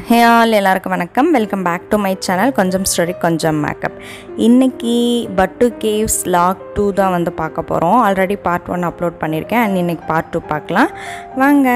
ஹே all எல்லாருக்கும் வணக்கம் welcome back to my channel கொஞ்சம் ஸ்டோரி கொஞ்சம் மேக்கப் இன்னைக்கு பட்டு கேவ்ஸ் லாக் டூ தான் வந்து பார்க்க போகிறோம் ஆல்ரெடி பார்ட் ஒன் அப்லோட் பண்ணியிருக்கேன் அண்ட் இன்னைக்கு பார்ட் டூ பார்க்கலாம் வாங்க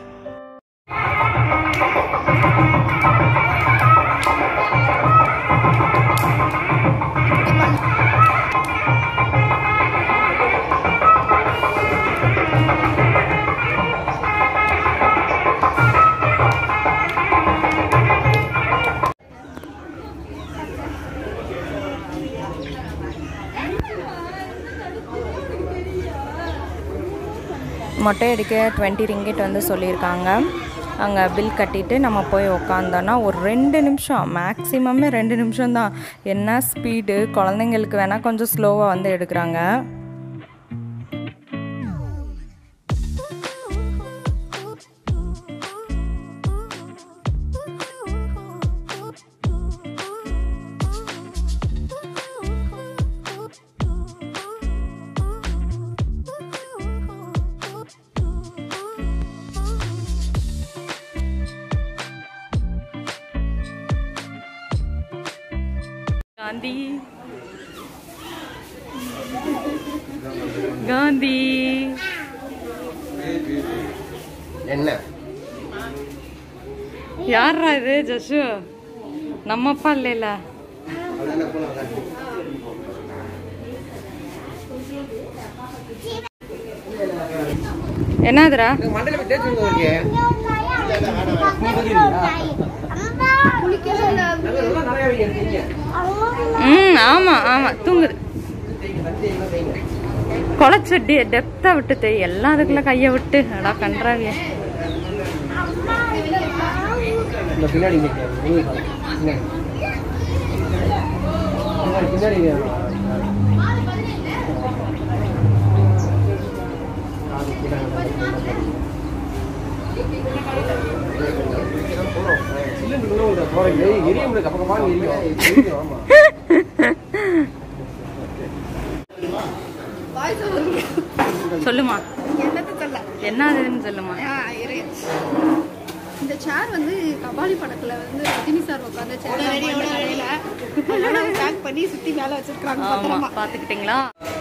மொட்டை அடிக்க டுவெண்ட்டி ரிங்கெட் வந்து சொல்லியிருக்காங்க அங்கே பில் கட்டிட்டு நம்ம போய் உக்காந்தோன்னா ஒரு ரெண்டு நிமிஷம் மேக்ஸிமமே ரெண்டு நிமிஷம் தான் என்ன ஸ்பீடு குழந்தைங்களுக்கு வேணால் கொஞ்சம் ஸ்லோவாக வந்து எடுக்கிறாங்க காந்தி காந்தி என்ன யாரா இது ஜஷு நம்ம அப்பா இல்லைல்ல என்னதுரா மண்டல போய் தேய்ச்சி இருக்கு நல்லா நிறைய வைங்க இருக்கீங்க ம் ஆமா ஆமா தூங்குது குளச்சட்டி டெப்தா விட்டு தேய் எல்லாம் அதுக்குள்ள கைய விட்டு அடா கன்றாவிய இந்த பின்னாடி நிக்க நீங்க பின்னாடி பின்னாடி பின்னாடி எரிய முடியும் கப்பக்கமான எரியும் ஆமா சொல்லுமா என்னது சொல்ல என்னதுன்னு சொல்லுமா ஆ, இரு. இந்த சேர் வந்து கபாலி படத்துல வந்து ரஜினி சார் உட்காந்த சேர் அதனால பேக் பண்ணி சுத்தி மேல வச்சிருக்காங்க ஆமா பத்திரமா பாத்துக்கிட்டீங்களா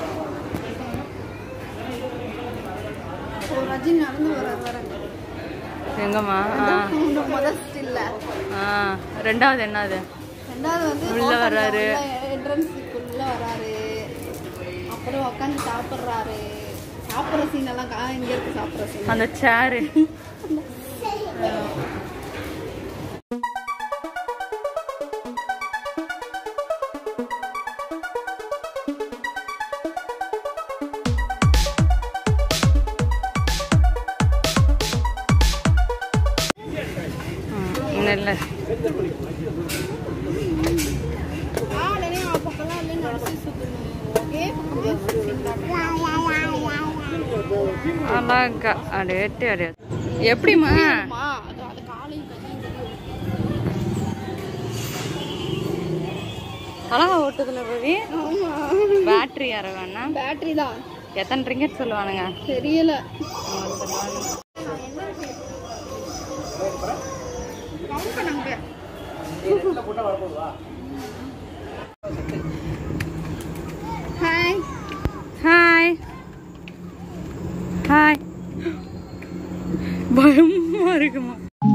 ஓ, ரஜினி நடந்து வர வர எங்கம்மா ஆ, முதல் ஸ்டில்ல ஆ ரெண்டாவது என்னது ரெண்டாவது வந்து உள்ள வர்றாரு. என்ட்ரன்ஸுக்குள்ள வராரு அப்புறம் உட்காந்து சாப்பிடுறாரு சாப்பிடுற சீன் எல்லாம் கா- இங்க இருக்கு சாப்பிடுற சீன் அந்த சேரு இல்லை ஆளுனே ஆ பக்கம்லாம் இல்லை நடிச்சு சுத்தணும் ஓகே பக்கம் அழகா அடேட்டு அடே எப்படிம்மா அம்மா, அது அது காலையும் கையும் தெரியும். அழகா ஓட்டுதுல ரவி ஆமா பேட்டரி யார வேணா பேட்டரி தான் எத்தனை ரிங்கெட் சொல்லுவானுங்க தெரியல அவங்க சொல்லுவாங்க. கவுண்ட் பண்ணாங்க ஹாய் ஹாய் ஹாய் பயமா இருக்குமா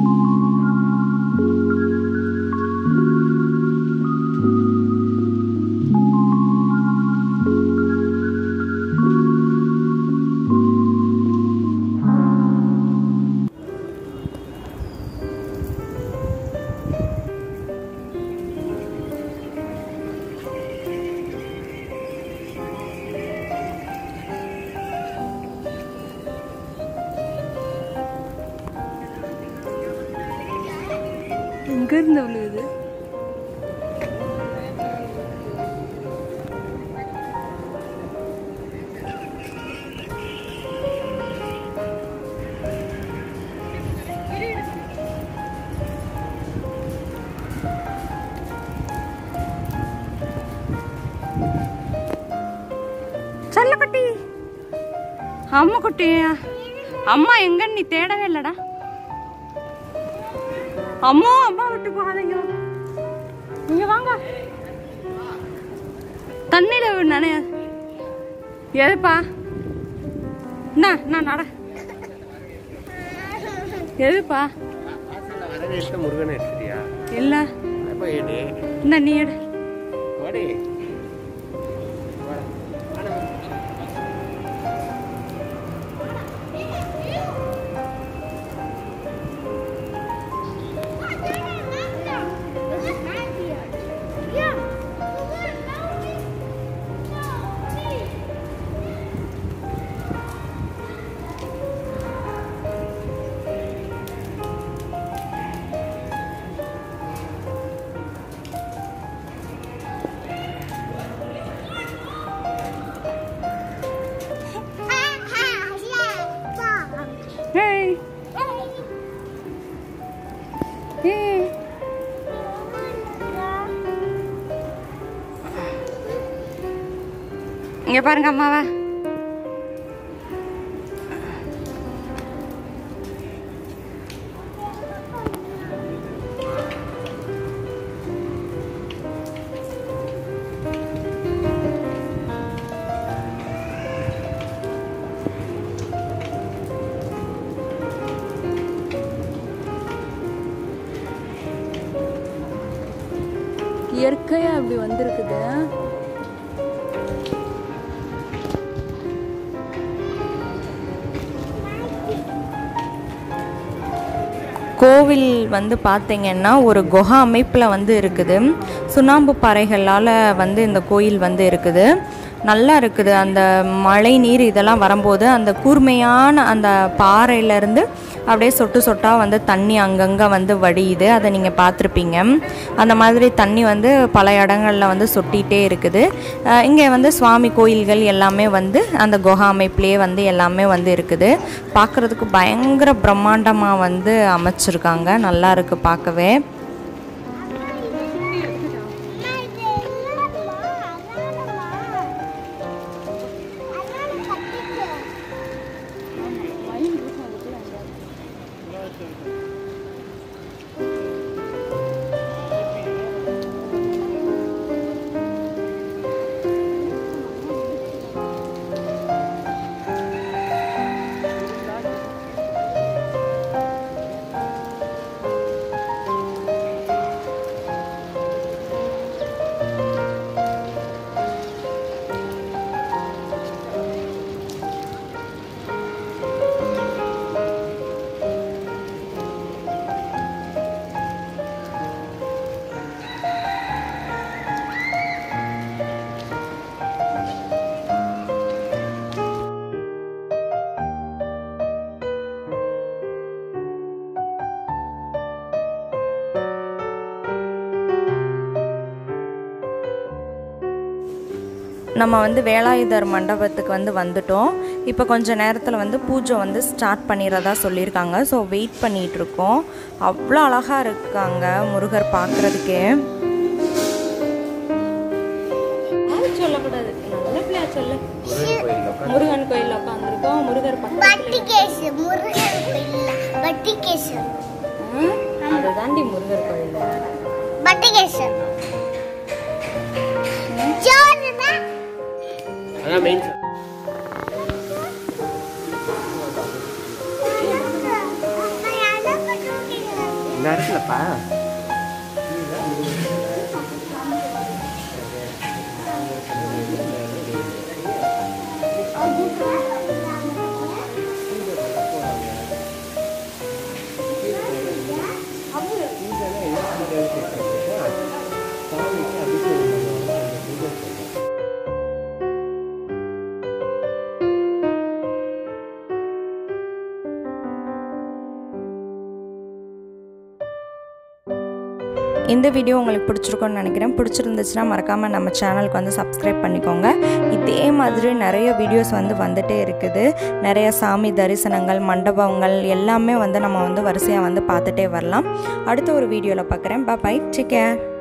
எங்க இருந்து விழுகுது செல்லக்குட்டி அம்மா குட்டியா அம்மா எங்கன்னு நீ தேடவே இல்லடா அம்மா அம்மா விட்டு போகாதீங்க நீங்க வாங்க தண்ணியில நினைய எதுப்பா என்ன நான் நட எதுப்பா வரவேஷ்ட முருகனை எடுத்துட்டியா இல்ல எப்போ எடு என்ன நீ எடு வாடி Hey. Hey. இங்க பாருங்க அம்மாவா இயற்கையா அப்படி வந்திருக்குது கோவில் வந்து பார்த்தீங்கன்னா ஒரு குஹா அமைப்பில் வந்து இருக்குது சுண்ணாம்பு பாறைகளால் வந்து இந்த கோயில் வந்து இருக்குது நல்லா இருக்குது அந்த மழை நீர் இதெல்லாம் வரும்போது அந்த கூர்மையான அந்த பாறையிலேருந்து அப்படியே சொட்டு சொட்டாக வந்து தண்ணி அங்கங்கே வந்து வடியுது அதை நீங்கள் பார்த்துருப்பீங்க அந்த மாதிரி தண்ணி வந்து பல இடங்களில் வந்து சொட்டிகிட்டே இருக்குது இங்கே வந்து சுவாமி கோயில்கள் எல்லாமே வந்து அந்த குஹா அமைப்புலேயே வந்து எல்லாமே வந்து இருக்குது பார்க்குறதுக்கு பயங்கர பிரம்மாண்டமாக வந்து அமைச்சிருக்காங்க நல்லா இருக்குது பார்க்கவே நம்ம வந்து வேலாயுதர் மண்டபத்துக்கு வந்து வந்துட்டோம் இப்போ கொஞ்ச நேரத்தில் வந்து பூஜை வந்து ஸ்டார்ட் பண்ணிடுறதா சொல்லியிருக்காங்க ஸோ வெயிட் பண்ணிகிட்டு இருக்கோம் அவ்வளோ அழகாக இருக்காங்க முருகர் பார்க்குறதுக்கே சொல்லக்கூடாது நல்ல பிள்ளையா சொல்லு முருகன் கோயில் உட்காந்துருக்கோம் முருகர் பட்டிகேசு முருகன் கோயில் பட்டிகேசு அதுதாண்டி முருகர் கோயில் பட்டிகேசு ஜோருனா அதான் மெயின் இந்த இடத்துலப்பா இந்த வீடியோ உங்களுக்கு பிடிச்சிருக்கும்னு நினைக்கிறேன் பிடிச்சிருந்துச்சுன்னா மறக்காமல் நம்ம சேனலுக்கு வந்து சப்ஸ்கிரைப் பண்ணிக்கோங்க இதே மாதிரி நிறைய வீடியோஸ் வந்து வந்துட்டே இருக்குது நிறைய சாமி தரிசனங்கள் மண்டபங்கள் எல்லாமே வந்து நம்ம வந்து வரிசையாக வந்து பார்த்துட்டே வரலாம் அடுத்த ஒரு வீடியோவில் பார்க்குறேன் பை டேக் கேர்